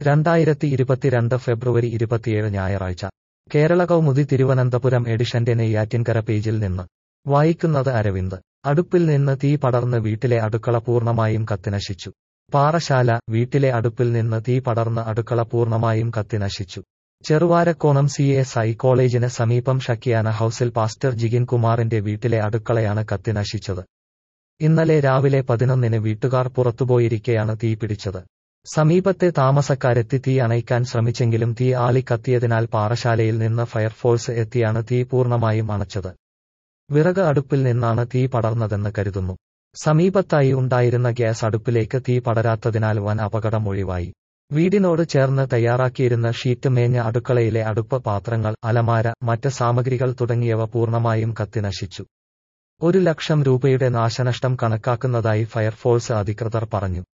രണ്ടായിരത്തി ഇരുപത്തിരണ്ട് ഫെബ്രുവരി ഇരുപത്തിയേഴ് ഞായറാഴ്ച കേരള കൗമുദി തിരുവനന്തപുരം എഡിഷന്റെ നെയ്യാറ്റിൻകര പേജിൽ നിന്ന് വായിക്കുന്നത് അരവിന്ദ് അടുപ്പിൽ നിന്ന് തീ പടർന്ന് വീട്ടിലെ അടുക്കള പൂർണ്ണമായും കത്തിനശിച്ചു പാറശാല വീട്ടിലെ അടുപ്പിൽ നിന്ന് തീ പടർന്ന് അടുക്കള പൂർണ്ണമായും കത്തിനശിച്ചു ചെറുവാരക്കോണം സി എസ് ഐ കോളേജിന് സമീപം ഷക്കിയാന ഹൌസിൽ പാസ്റ്റർ ജിഗിൻ കുമാറിന്റെ വീട്ടിലെ അടുക്കളയാണ് കത്തിനശിച്ചത് ഇന്നലെ രാവിലെ പതിനൊന്നിന് വീട്ടുകാർ പുറത്തുപോയിരിക്കെയാണ് തീ പിടിച്ചത് സമീപത്തെ താമസക്കാരെത്തി തീ അണയ്ക്കാൻ ശ്രമിച്ചെങ്കിലും തീ ആളിക്കത്തിയതിനാൽ പാറശാലയിൽ നിന്ന് ഫയർഫോഴ്സ് എത്തിയാണ് തീ പൂർണ്ണമായും അണച്ചത് വിറക് അടുപ്പിൽ നിന്നാണ് തീ പടർന്നതെന്ന് കരുതുന്നു സമീപത്തായി ഉണ്ടായിരുന്ന ഗ്യാസ് അടുപ്പിലേക്ക് തീ പടരാത്തതിനാൽ വൻ അപകടം ഒഴിവായി വീടിനോട് ചേർന്ന് തയ്യാറാക്കിയിരുന്ന ഷീറ്റ് മേഞ്ഞ അടുക്കളയിലെ അടുപ്പ് പാത്രങ്ങൾ അലമാര മറ്റ് സാമഗ്രികൾ തുടങ്ങിയവ പൂർണ്ണമായും കത്തിനശിച്ചു ഒരു ലക്ഷം രൂപയുടെ നാശനഷ്ടം കണക്കാക്കുന്നതായി ഫയർഫോഴ്സ് അധികൃതർ പറഞ്ഞു